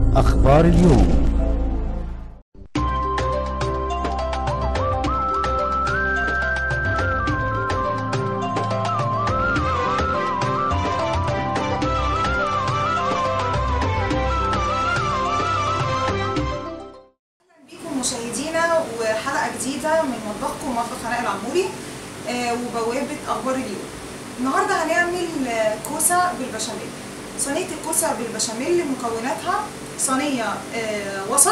أخبار اليوم بيكم مشاهدينا وحلقه جديده من مطبخكم مطبخ هناء العموري آه، وبوابه اخبار اليوم النهارده هنعمل آه، كوسه بالبشاميل صينيه الكوسه بالبشاميل مكوناتها صينيه آه، وسط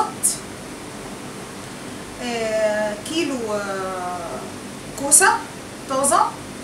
آه، كيلو آه، كوسه طازه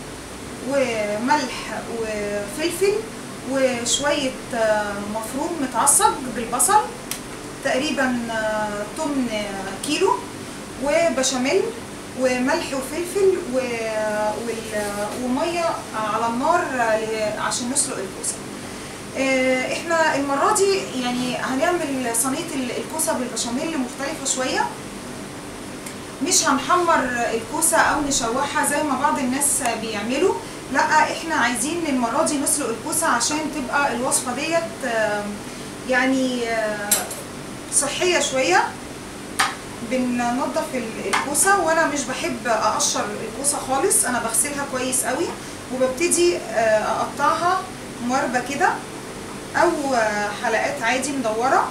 وملح وفلفل وشويه آه، مفروم متعصج بالبصل تقريبا آه، تمن آه، كيلو وبشاميل وملح وفلفل و... وال... وميه على النار آه، ل- عشان نسلق الكوسه آه، احنا المره دي يعني هنعمل صينيه ال- الكوسه بالبشاميل مختلفه شويه مش هنحمر الكوسه او نشوحها زي ما بعض الناس بيعملوا لا احنا عايزين المره دي نسلق الكوسه عشان تبقى الوصفه ديت آه، يعني آه، صحيه شويه بننضف ال- الكوسه وانا مش بحب اقشر الكوسه خالص انا بغسلها كويس قوي وببتدي آه، اقطعها مربى كده او آه، حلقات عادي مدوره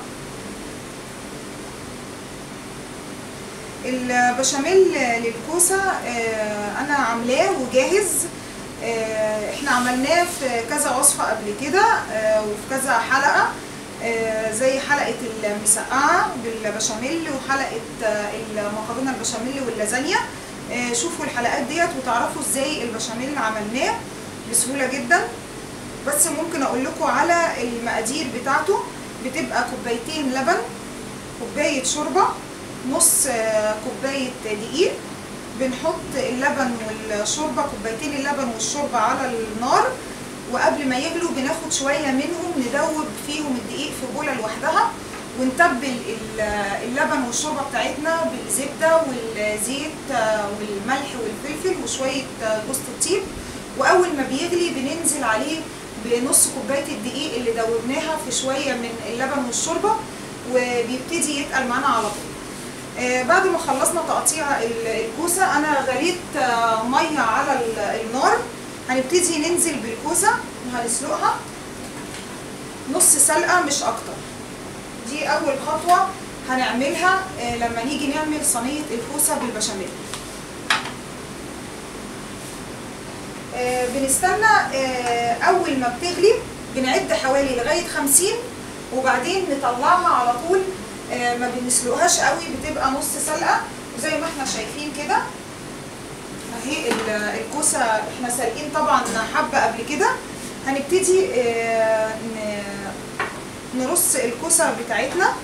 البشاميل للكوسه آه، انا عاملاه وجاهز آه، احنا عملناه في كذا وصفه قبل كده آه، وفي كذا حلقه آه، زي حلقه المسقعه بالبشاميل وحلقه آه، المكرونه البشاميل واللازانيا آه، شوفوا الحلقات ديت وتعرفوا ازاي البشاميل عملناه بسهوله جدا بس ممكن اقول لكم على المقادير بتاعته بتبقى كوبايتين لبن كوبايه شوربه نص آه، كوبايه دقيق بنحط اللبن والشوربه كوبايتين اللبن والشوربه على النار وقبل ما يغلوا بناخد شويه منهم ندوب فيهم الدقيق في بوله لوحدها ونتبل ال- اللبن والشوربه بتاعتنا بالزبده والزيت آه، والملح والفلفل وشويه آه، جوز الطيب واول ما بيغلي بننزل عليه بنص كوبايه الدقيق اللي دوبناها في شويه من اللبن والشوربه وبيبتدي يتقل معانا على طول آه، بعد ما خلصنا تقطيع ال- الكوسه انا غليت آه، ميه على ال- النار هنبتدي ننزل بالكوسه هنسلقها نص سلقه مش اكتر دي اول خطوه هنعملها آه، لما نيجي نعمل صينيه الكوسه بالبشاميل آه، بنستنى آه، اول ما بتغلي بنعد حوالي لغايه 50 وبعدين نطلعها على طول آه، ما بنسلقهاش قوي بتبقى نص سلقه وزي ما احنا شايفين كده اهي ال- الكوسه احنا سالقين طبعا حبه قبل كده هنبتدي آه، ن- نرص الكوسه بتاعتنا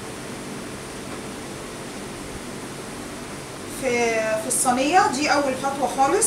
في في الصينيه دي اول خطوه خالص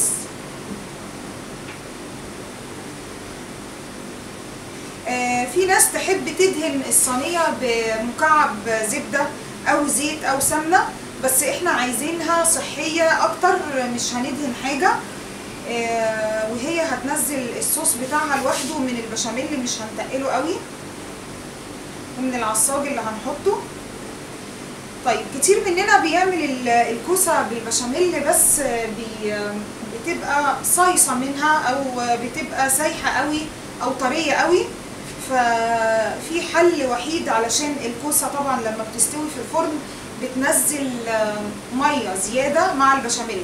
آه، في ناس تحب تدهن الصينيه بمكعب زبده او زيت او سمنه بس احنا عايزينها صحيه اكتر مش هندهن حاجه آه، وهي هتنزل الصوص بتاعها لوحده من البشاميل مش هنتقله قوي ومن العصاج اللي هنحطه طيب كتير مننا بيعمل ال- الكوسه بالبشاميل بس بي بتبقى صايصه منها او بتبقى سايحه قوي او طريه قوي ففي حل وحيد علشان الكوسه طبعا لما بتستوي في الفرن بتنزل آه، ميه زياده مع البشاميل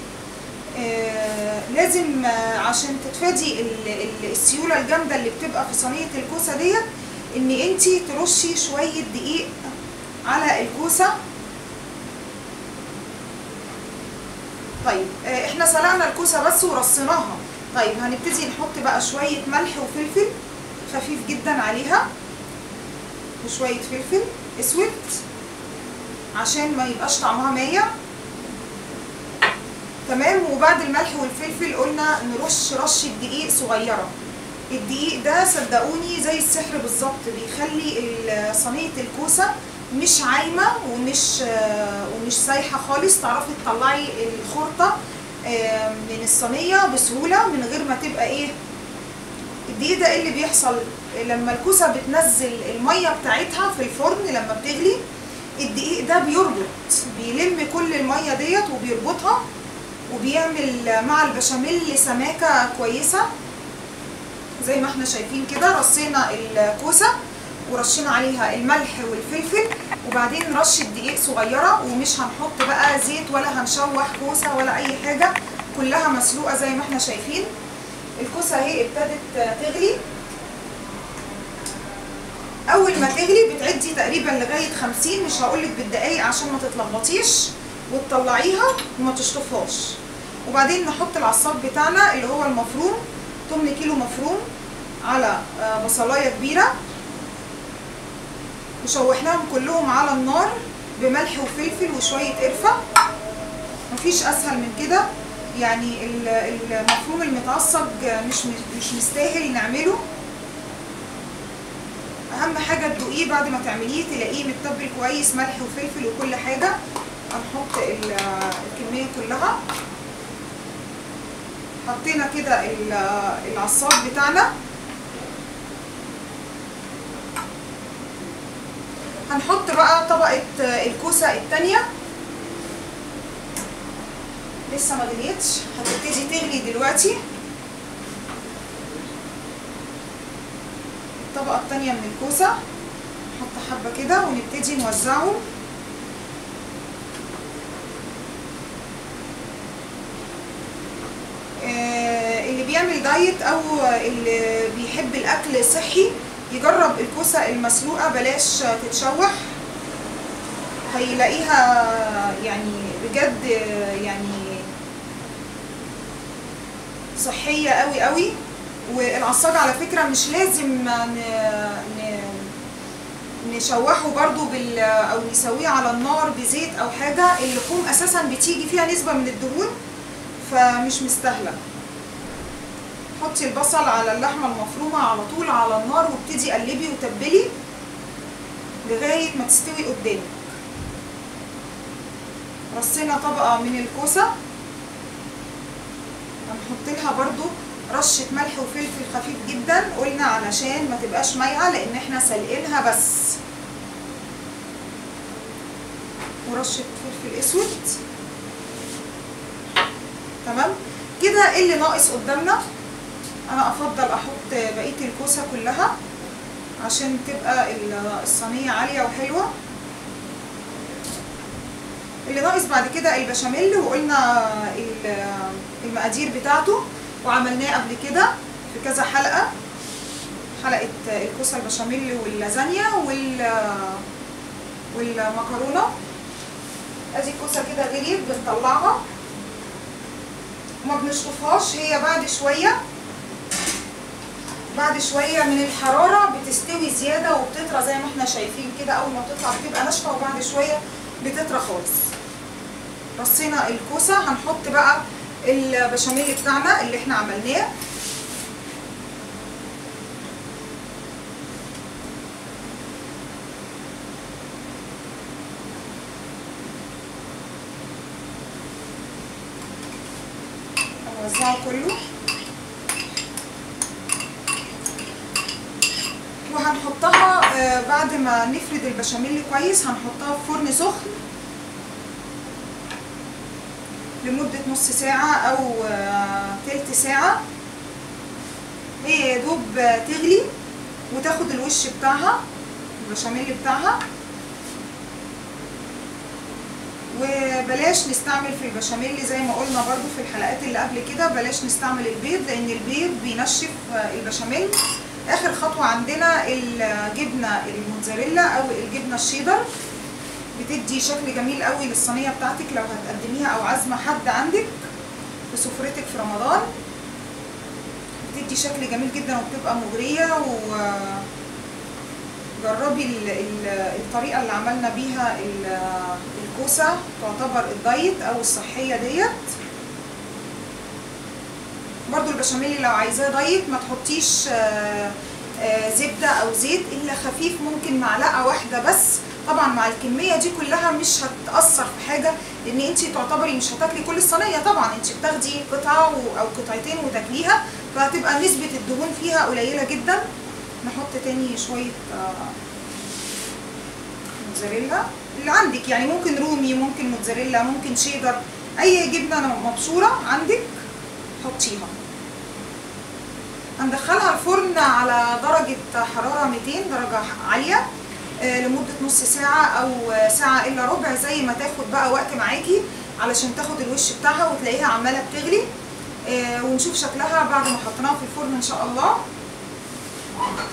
آه، لازم آه، عشان تتفادي ال- ال- السيوله الجامده اللي بتبقى في صينيه الكوسه ديت ان انتي ترشي شويه دقيق على الكوسه طيب آه، احنا سلقنا الكوسه بس ورصيناها طيب هنبتدي نحط بقى شويه ملح وفلفل خفيف جدا عليها وشويه فلفل اسود عشان ما يبقاش طعمها مايع تمام وبعد الملح والفلفل قلنا نرش رشه دقيق صغيره الدقيق ده صدقوني زي السحر بالظبط بيخلي ال- صينيه الكوسه مش عايمه ومش آه، ومش سايحه خالص تعرفي تطلعي الخرطه آه، من الصينيه بسهوله من غير ما تبقى ايه الدقيق ده ايه اللي بيحصل لما الكوسه بتنزل الميه بتاعتها في الفرن لما بتغلي الدقيق ده بيربط بيلم كل الميه ديت وبيربطها وبيعمل مع البشاميل سماكه كويسه زي ما احنا شايفين كده رصينا الكوسه ورشينا عليها الملح والفلفل وبعدين رشه دقيق صغيره ومش هنحط بقى زيت ولا هنشوح كوسه ولا اي حاجه كلها مسلوقه زي ما احنا شايفين الكوسه اهي ابتدت تغلي اول ما تغلي بتعدي تقريبا لغايه 50 مش هقولك بالدقايق عشان ما تتلخبطيش وتطلعيها وما تشطفهاش وبعدين نحط العصاج بتاعنا اللي هو المفروم 8 كيلو مفروم على بصلايه كبيره وشوحناهم كلهم على النار بملح وفلفل وشويه قرفه مفيش اسهل من كده يعني المفروم المتعصج مش مش مستاهل نعمله اهم حاجه تدوقيه بعد ما تعمليه تلاقيه متبل كويس ملح وفلفل وكل حاجه هنحط الكميه كلها حطينا كده العصاج بتاعنا هنحط بقى طبقه الكوسه التانيه لسه ما غليتش هتبتدي تغلي دلوقتي الطبقة التانية من الكوسة نحط حبة كده ونبتدي نوزعهم آه اللي بيعمل دايت او اللي بيحب الاكل صحي يجرب الكوسة المسلوقة بلاش تتشوح هيلاقيها يعني بجد يعني صحية قوي قوي والعصاج على فكرة مش لازم نشوحه برضو بال او نسويه على النار بزيت او حاجة اللحوم اساسا بتيجي فيها نسبة من الدهون فمش مستاهلة حطي البصل على اللحمة المفرومة على طول على النار وابتدي قلبي وتبلي لغاية ما تستوي قدامك رصينا طبقة من الكوسة هنحط لها برضو رشة ملح وفلفل خفيف جدا قلنا علشان ما تبقاش مايعة لان احنا سلقينها بس ورشة فلفل اسود تمام كده اللي ناقص قدامنا انا افضل احط بقية الكوسة كلها عشان تبقى الصينية عالية وحلوة اللي ناقص بعد كده البشاميل وقلنا المقادير بتاعته وعملناه قبل كده في كذا حلقة حلقة الكوسة البشاميل واللازانيا وال والمكرونة ادي الكوسة كده غليت بنطلعها وما بنشطفهاش هي بعد شوية بعد شوية من الحرارة بتستوي زيادة وبتطرى زي ما احنا شايفين كده أول ما بتطلع بتبقى ناشفة وبعد شوية بتطرى خالص رصينا الكوسة هنحط بقى البشاميل بتاعنا اللي احنا عملناه هنوزعه كله وهنحطها بعد ما نفرد البشاميل كويس هنحطها في فرن سخن لمدة نص ساعة أو تلت ساعة هي يا دوب تغلي وتاخد الوش بتاعها البشاميل بتاعها وبلاش نستعمل في البشاميل زي ما قلنا برضو في الحلقات اللي قبل كده بلاش نستعمل البيض لأن البيض بينشف البشاميل آخر خطوة عندنا الجبنة الموتزاريلا أو الجبنة الشيدر بتدي شكل جميل قوي للصينيه بتاعتك لو هتقدميها او عازمه حد عندك في سفرتك في رمضان بتدي شكل جميل جدا وبتبقى مغريه وجربي الطريقه اللي عملنا بيها الكوسه تعتبر الدايت او الصحيه ديت برضو البشاميل لو عايزاه دايت ما تحطيش زبده او زيت الا خفيف ممكن معلقه واحده بس طبعا مع الكميه دي كلها مش هتاثر في حاجه لان انت تعتبري مش هتاكلي كل الصينيه طبعا انت بتاخدي قطعه او قطعتين وتاكليها فهتبقى نسبة الدهون فيها قليلة جدا نحط تاني شوية آه، موتزاريلا اللي عندك يعني ممكن رومي ممكن موتزاريلا ممكن شيدر اي جبنة مبشورة عندك حطيها هندخلها الفرن على درجة حرارة 200 درجة عالية آه، لمدة نص ساعة أو آه، ساعة إلا ربع زي ما تاخد بقى وقت معاكي علشان تاخد الوش بتاعها وتلاقيها عمالة بتغلي آه، ونشوف شكلها بعد ما حطيناها في الفرن إن شاء الله